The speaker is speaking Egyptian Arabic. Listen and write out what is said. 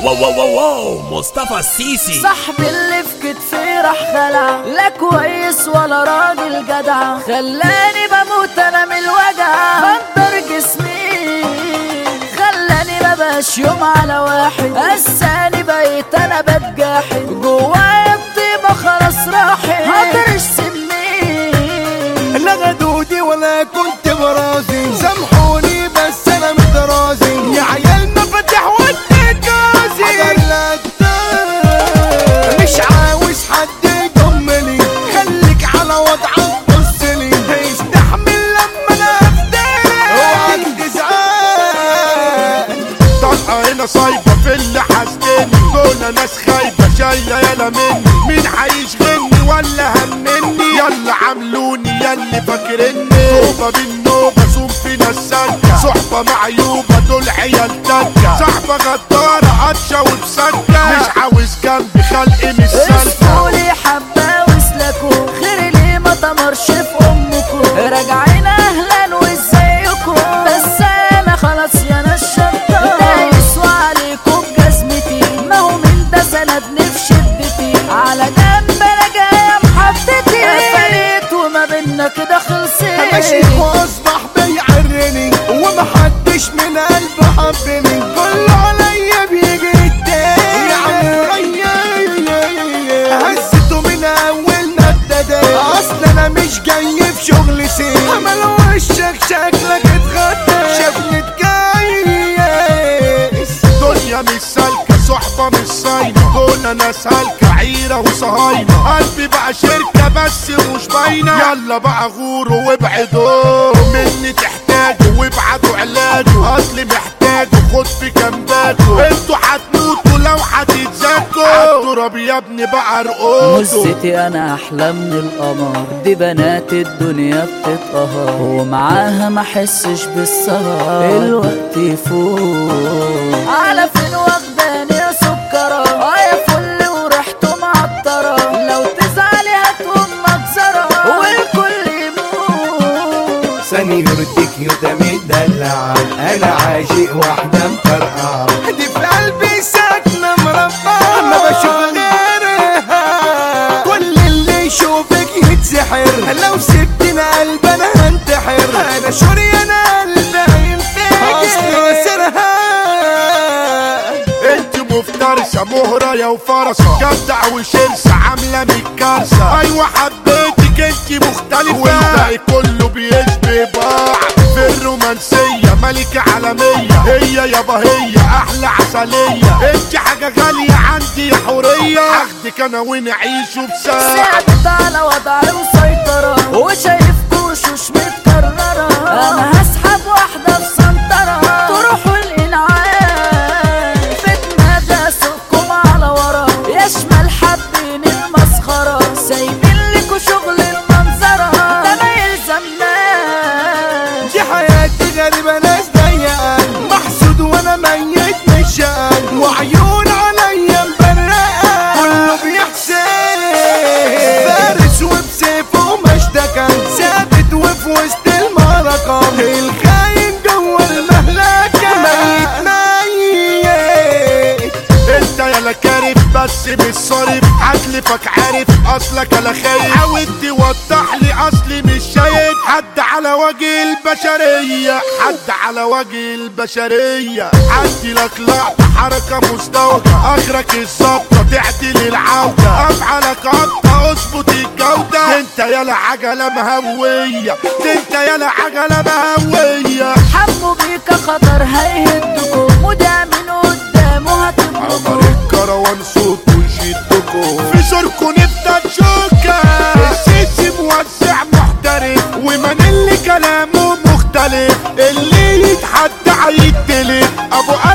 واو واو واو واو مصطفى السيسي صاحبي اللي في كتفي راح خلع لا كويس ولا راجل جدع خلاني بموت انا من الوجع خدر جسمي خلاني ما بقاش يوم على واحد قساني بقيت انا بتجاحد جوايا الطيبة خلاص راحت هترش سمي لا غدودي ولا كنت برازي سامحوني بس انا مترازي يا عيال مفاتيح وديت جوزي حضر لك دار. مش عاوز حد يضمني خليك على وضعك بصلي استحمل لما انا افترق اوعك تزعل طلقة هنا صايبة في اللي حاسدني دول ناس خايبة شايلة يالا مني مين هيشغلني ولا همني يلا عاملوني ياللي فاكرني توبة بالنوبة صوم فينا السكة صحبة معيوبة دول عيال تكة صاحبة غدارة قطشة وبسكة مش عاوز جنبي خلقي مش سالكة اسفولي حبة وسلكوا خير ليه ما تمرش في امكم راجعين اهلا وازيكم بس انا خلاص يا ناس شطة دايس وعليكم بجزمتي ما هو من ده سندني في شدتي على جنب انا جاية محطتي قفلت وما بينا كده خلصت مشيت واصبح بيعرني ومحدش من قلبه حبني كله عليا بيجي التاني يا عم هزته من اول ما ابتدى اصل انا مش جاي في شغل سين عمل وشك شكلك اتغدى شافني اتجايز دنيا مش سالكة صحبة مش صاينة دول ناس هالكة عيرة وصهاينة قلبي بقى شركة بس مش باينة يلا بقى غوروا وابعدوا مني تحتاجوا وابعتوا علاجه اصلي محتاجه خد في جنباته انتوا هتموتوا لو هتتزكوا عالتراب يا ابني بقى ارقصوا مزتي انا احلى من القمر دي بنات الدنيا بتتقهر ومعاها ما احسش بالسهر الوقت يفوت على فين واخداني يا سكرة اه يا فل وريحته معطرة لو تزعلي هتقوم مجزرة والكل يموت سنيورتك يوتا مدلعة انا عاشق واحدة مطرقعة دي في قلبي ساكنة مربعة ما بشوف غيرها كل اللي يشوفك يتسحر لو سبتنا قلب انا هنتحر انا شوري انا قلبي هينفجر اصل وسرها انت مفترسة مهرة يا وفرسة جدع وشرسة عاملة متكرسة ايوه حبيتك انت مختلفة والباقي كله بيشبه بعض في الرومانسية ملكة عالمية هي يابا هي احلى عسلية انت حاجة غالية عندي يا حورية هاخدك انا ونعيشه بسلام ثابت على وضعي وسيطرة وشايفكوا وشوش متكررة أنا هسحب واحدة في سنترة تروحوا الإنعام فتنة ده سوقكم على ورا يا شمال حابين المسخرة سايبين لكوا شغل المنظرة ده ما يلزمناش دي حياتي غريبة ناس ضيقة محسود وانا ميت مش شقان وعيون عليا مبرقة كله بيحسن فارس وبسيفه مشتكى ثابت وفي وسط المعركة الخاين جوه المهلكة ميت ميت انت يا كارف بس مش صارف هتلفك عارف اصلك انا خايف حاول توضح لي اصلي مش شايف حد على وجه البشرية حد على وجه البشرية عندي لك لقطة حركة مزدوجة اخرك الظبطة تعدل العودة افعلك قطة اظبط الجودة انت يالا عجلة مهوية انت يالا عجلة مهوية حموا بيك خطر هيهدكم وده من قدامه عمر هتبقوا الكروان صوت ويشدكم في زوركم نبدا نشوكة السيسي موزع محترف ومن اللي كلامه مختلف اللي يتحدى هيتلف ابو